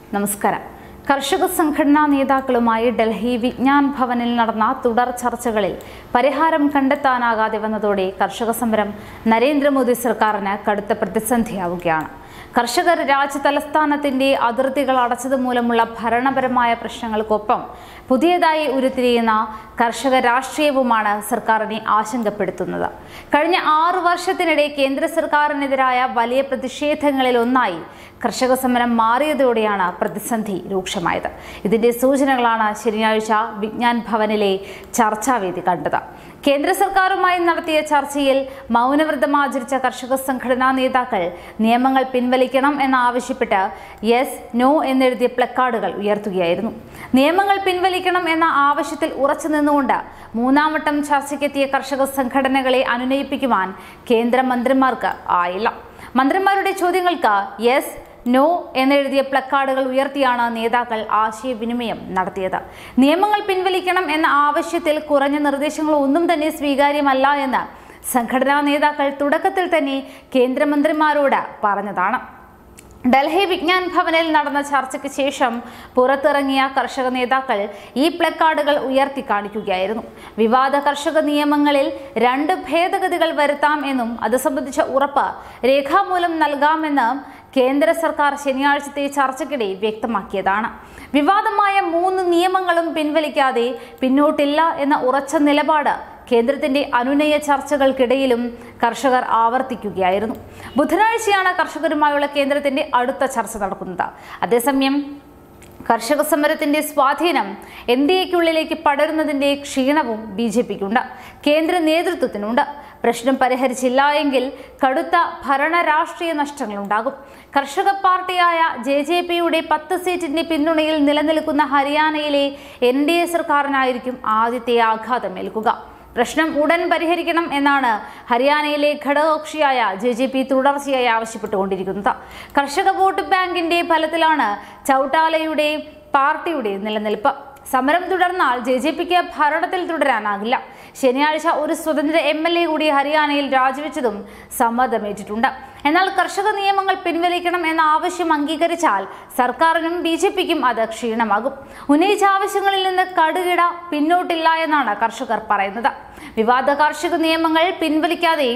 നമസ്കാരം കർഷക സംഘടനാ നേതാക്കളുമായി ഡൽഹി വിജ്ഞാൻ ഭവനിൽ നടന്ന തുടർ ചർച്ചകളിൽ പരിഹാരം കണ്ടെത്താനാകാതെ വന്നതോടെ കർഷക സമരം നരേന്ദ്രമോദി സർക്കാരിന് കടുത്ത പ്രതിസന്ധിയാവുകയാണ് കർഷകർ രാജ്യ തലസ്ഥാനത്തിന്റെ അതിർത്തികൾ അടച്ചത് മൂലമുള്ള ഭരണപരമായ പ്രശ്നങ്ങൾക്കൊപ്പം പുതിയതായി ഉരുത്തിരിയുന്ന കർഷക രാഷ്ട്രീയവുമാണ് സർക്കാരിനെ ആശങ്കപ്പെടുത്തുന്നത് കഴിഞ്ഞ ആറു വർഷത്തിനിടെ കേന്ദ്ര സർക്കാരിനെതിരായ വലിയ പ്രതിഷേധങ്ങളിൽ ഒന്നായി കർഷക സമരം മാറിയതോടെയാണ് പ്രതിസന്ധി രൂക്ഷമായത് ഇതിന്റെ സൂചനകളാണ് ശനിയാഴ്ച വിജ്ഞാൻ ഭവനിലെ ചർച്ചാവേദി കണ്ടത് കേന്ദ്ര സർക്കാരുമായി നടത്തിയ ചർച്ചയിൽ മൗനവ്രതം ആചരിച്ച കർഷക സംഘടനാ നേതാക്കൾ നിയമങ്ങൾ പിൻവലിക്കണം എന്നാവശ്യപ്പെട്ട് യെസ് നോ എന്നെഴുതിയ പ്ലക്കാർഡുകൾ ഉയർത്തുകയായിരുന്നു നിയമങ്ങൾ പിൻവലിക്കണം എന്ന ആവശ്യത്തിൽ ഉറച്ചു നിന്നുകൊണ്ട് മൂന്നാം വട്ടം ചർച്ചയ്ക്കെത്തിയ കർഷക സംഘടനകളെ അനുനയിപ്പിക്കുവാൻ കേന്ദ്രമന്ത്രിമാർക്ക് ആയില്ല മന്ത്രിമാരുടെ ചോദ്യങ്ങൾക്ക് യെസ് നോ എന്നെഴുതിയ പ്ലക്കാർഡുകൾ ഉയർത്തിയാണ് നേതാക്കൾ ആശയവിനിമയം നടത്തിയത് നിയമങ്ങൾ പിൻവലിക്കണം എന്ന ആവശ്യത്തിൽ കുറഞ്ഞ നിർദ്ദേശങ്ങൾ ഒന്നും തന്നെ സ്വീകാര്യമല്ല എന്ന് സംഘടനാ നേതാക്കൾ തുടക്കത്തിൽ തന്നെ കേന്ദ്രമന്ത്രിമാരോട് പറഞ്ഞതാണ് ഡൽഹി വിജ്ഞാൻ ഭവനിൽ നടന്ന ചർച്ചയ്ക്ക് ശേഷം പുറത്തിറങ്ങിയ കർഷക നേതാക്കൾ ഈ പ്ലക്കാർഡുകൾ ഉയർത്തി കാണിക്കുകയായിരുന്നു വിവാദ കർഷക നിയമങ്ങളിൽ രണ്ട് ഭേദഗതികൾ വരുത്താം എന്നും അത് സംബന്ധിച്ച ഉറപ്പ് രേഖാമൂലം നൽകാമെന്ന് കേന്ദ്ര സർക്കാർ ശനിയാഴ്ചത്തെ ചർച്ചയ്ക്കിടെ വ്യക്തമാക്കിയതാണ് വിവാദമായ മൂന്ന് നിയമങ്ങളും പിൻവലിക്കാതെ പിന്നോട്ടില്ല എന്ന ഉറച്ച നിലപാട് കേന്ദ്രത്തിന്റെ അനുനയ ചർച്ചകൾക്കിടയിലും കർഷകർ ആവർത്തിക്കുകയായിരുന്നു ബുധനാഴ്ചയാണ് കർഷകരുമായുള്ള കേന്ദ്രത്തിന്റെ അടുത്ത ചർച്ച നടക്കുന്നത് അതേസമയം കർഷക സമരത്തിന്റെ സ്വാധീനം എൻ ഡി എക്കുള്ളിലേക്ക് പടരുന്നതിന്റെ ക്ഷീണവും ബി ജെ പിക്കുണ്ട് കേന്ദ്ര നേതൃത്വത്തിനുണ്ട് പ്രശ്നം പരിഹരിച്ചില്ല എങ്കിൽ കടുത്ത ഭരണ രാഷ്ട്രീയ നഷ്ടങ്ങളുണ്ടാകും കർഷക പാർട്ടിയായ ജെ ജെ പിയുടെ പത്ത് സീറ്റിന്റെ പിന്തുണയിൽ നിലനിൽക്കുന്ന ഹരിയാനയിലെ എൻ ഡി എ സർക്കാരിനായിരിക്കും ആദ്യത്തെ ആഘാതമേൽക്കുക പ്രശ്നം ഉടൻ പരിഹരിക്കണം എന്നാണ് ഹരിയാനയിലെ ഘടകകക്ഷിയായ ജെ ജെ പി തുടർച്ചയായി ആവശ്യപ്പെട്ടുകൊണ്ടിരിക്കുന്നത് കർഷക വോട്ട് ബാങ്കിന്റെ ഫലത്തിലാണ് ചൌട്ടാലയുടെ പാർട്ടിയുടെ നിലനിൽപ്പ് സമരം തുടർന്നാൽ ജെ ജെ പിക്ക് ഭരണത്തിൽ തുടരാനാകില്ല ശനിയാഴ്ച ഒരു സ്വതന്ത്ര എം എൽ എ കൂടി ഹരിയാനയിൽ രാജിവെച്ചതും സമ്മതമേറ്റിട്ടുണ്ട് എന്നാൽ കർഷക നിയമങ്ങൾ പിൻവലിക്കണം എന്ന ആവശ്യം അംഗീകരിച്ചാൽ സർക്കാരിനും ബി ജെ പിക്കും അത് ക്ഷീണമാകും ഉന്നയിച്ച ആവശ്യങ്ങളിൽ നിന്ന് കടുകിട പിന്നോട്ടില്ല എന്നാണ് കർഷകർ പറയുന്നത് വിവാദ കാർഷിക നിയമങ്ങൾ പിൻവലിക്കാതെ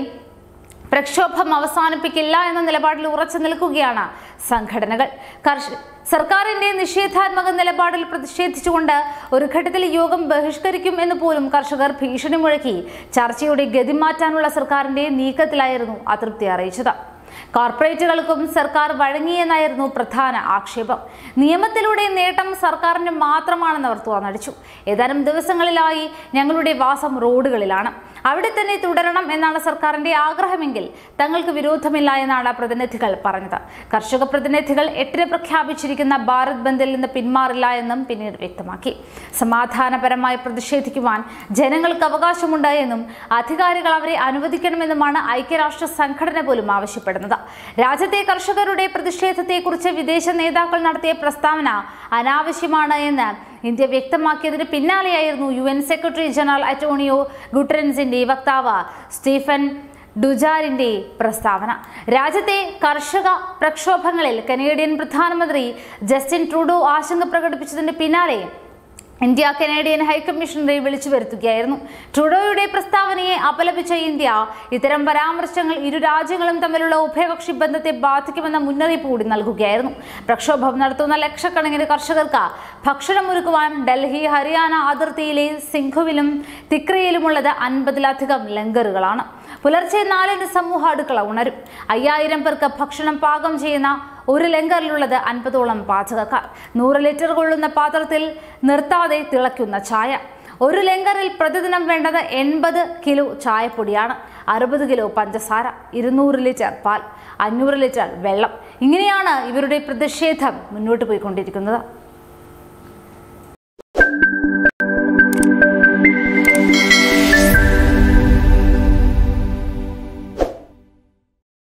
പ്രക്ഷോഭം അവസാനിപ്പിക്കില്ല എന്ന നിലപാടിൽ ഉറച്ചു നിൽക്കുകയാണ് സംഘടനകൾ കർഷ സർക്കാരിന്റെ നിഷേധാത്മക നിലപാടിൽ പ്രതിഷേധിച്ചുകൊണ്ട് ഒരു ഘട്ടത്തിൽ യോഗം ബഹിഷ്കരിക്കും എന്ന് പോലും കർഷകർ ഭീഷണി മുഴക്കി ചർച്ചയുടെ ഗതി മാറ്റാനുള്ള സർക്കാരിന്റെ നീക്കത്തിലായിരുന്നു അതൃപ്തി അറിയിച്ചത് കോർപ്പറേറ്റുകൾക്കും സർക്കാർ വഴങ്ങിയെന്നായിരുന്നു പ്രധാന ആക്ഷേപം നിയമത്തിലൂടെ നേട്ടം സർക്കാരിന് മാത്രമാണെന്ന് അവർ തുറന്നടിച്ചു ഏതാനും ദിവസങ്ങളിലായി ഞങ്ങളുടെ വാസം റോഡുകളിലാണ് അവിടെ തന്നെ തുടരണം എന്നാണ് സർക്കാരിന്റെ ആഗ്രഹമെങ്കിൽ തങ്ങൾക്ക് വിരോധമില്ല എന്നാണ് പ്രതിനിധികൾ പറഞ്ഞത് കർഷക പ്രതിനിധികൾ എട്ടിന് പ്രഖ്യാപിച്ചിരിക്കുന്ന ഭാരത് ബന്ദിൽ നിന്ന് പിന്മാറില്ല എന്നും പിന്നീട് വ്യക്തമാക്കി സമാധാനപരമായി പ്രതിഷേധിക്കുവാൻ ജനങ്ങൾക്ക് അവകാശമുണ്ട് എന്നും അധികാരികൾ അവരെ അനുവദിക്കണമെന്നുമാണ് ഐക്യരാഷ്ട്ര സംഘടന പോലും ആവശ്യപ്പെടുന്നത് രാജ്യത്തെ കർഷകരുടെ പ്രതിഷേധത്തെക്കുറിച്ച് വിദേശ നേതാക്കൾ നടത്തിയ പ്രസ്താവന അനാവശ്യമാണ് എന്ന് ഇന്ത്യ വ്യക്തമാക്കിയതിന് പിന്നാലെയായിരുന്നു U N secretary general Antonio ഗുട്ടറൻസിന്റെ വക്താവ് സ്റ്റീഫൻ ഡുജാരിന്റെ പ്രസ്താവന രാജ്യത്തെ കർഷക പ്രക്ഷോഭങ്ങളിൽ കനേഡിയൻ പ്രധാനമന്ത്രി ജസ്റ്റിൻ ട്രൂഡോ ആശങ്ക പ്രകടിപ്പിച്ചതിന് പിന്നാലെ ഇന്ത്യ കനേഡിയൻ ഹൈക്കമ്മീഷണറെ വിളിച്ചു വരുത്തുകയായിരുന്നു ട്രൂഡോയുടെ പ്രസ്താവനയെ അപലപിച്ച ഇന്ത്യ ഇത്തരം പരാമർശങ്ങൾ ഇരു രാജ്യങ്ങളും തമ്മിലുള്ള ഉഭയകക്ഷി ബന്ധത്തെ ബാധിക്കുമെന്ന മുന്നറിയിപ്പ് കൂടി നൽകുകയായിരുന്നു പ്രക്ഷോഭം നടത്തുന്ന ലക്ഷക്കണക്കിന് കർഷകർക്ക് ഭക്ഷണമൊരുക്കുവാൻ ഡൽഹി ഹരിയാന അതിർത്തിയിലെ സിംഘുവിലും തിക്രയിലുമുള്ളത് അൻപതിലധികം ലങ്കറുകളാണ് പുലർച്ചെ നാലിന് സമൂഹ അടുക്കള ഉണരും അയ്യായിരം പേർക്ക് ഭക്ഷണം പാകം ചെയ്യുന്ന ഒരു ലങ്കറിലുള്ളത് അൻപതോളം പാചകക്കാർ നൂറ് ലിറ്റർ കൊള്ളുന്ന പാത്രത്തിൽ നിർത്താതെ തിളയ്ക്കുന്ന ചായ ഒരു ലങ്കറിൽ പ്രതിദിനം വേണ്ടത് എൺപത് കിലോ ചായപ്പൊടിയാണ് അറുപത് കിലോ പഞ്ചസാര ഇരുന്നൂറ് ലിറ്റർ പാൽ അഞ്ഞൂറ് ലിറ്റർ വെള്ളം ഇങ്ങനെയാണ് ഇവരുടെ പ്രതിഷേധം മുന്നോട്ട് പോയിക്കൊണ്ടിരിക്കുന്നത്